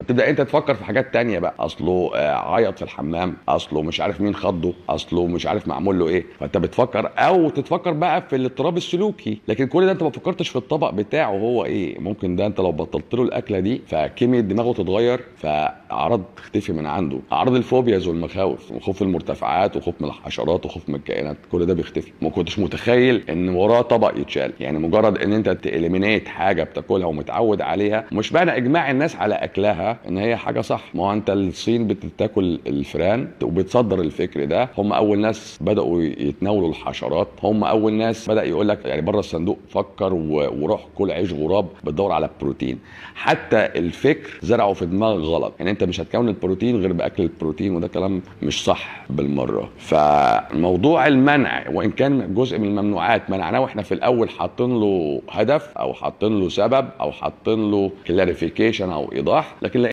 فتبدا انت تفكر في حاجات تانية بقى اصله آه، عيط في الحمام اصله مش عارف مين خضه اصله مش عارف معمول له ايه فانت بتفكر او تتفكر بقى في الاضطراب السلوكي لكن كل ده انت ما فكرتش في الطبق بتاعه هو ايه ممكن ده انت لو بطلت له الاكله دي فكيمياء دماغه تتغير فاعراض تختفي من عنده اعراض الفوبياز والمخاوف وخوف المرتفعات وخوف من الحشرات وخوف من الكائنات كل ده بيختفي ما كنتش متخيل ان وراه طبق يتشال يعني مجرد ان انت تإليمينيت حاجه بتاكلها ومتعود عليها مش معنى اجماع الناس على اكلها ان هي حاجه صح ما هو انت الصين بتاكل الفئران وبتصدر الفكر ده هم اول ناس بداوا يتناولوا الحشرات هم اول ناس بدا يقول لك يعني بره الصندوق فكر و- وروح كل عيش غراب بتدور على البروتين حتى الفكر زرعه في دماغك غلط يعني انت مش هتكون البروتين غير باكل البروتين وده كلام مش صح بالمره فموضوع المنع وان كان جزء من الممنوعات منعناه واحنا في الاول حاطين له هدف او حاطين له سبب او حاطين له كلاريفيكيشن او ايضاح لكن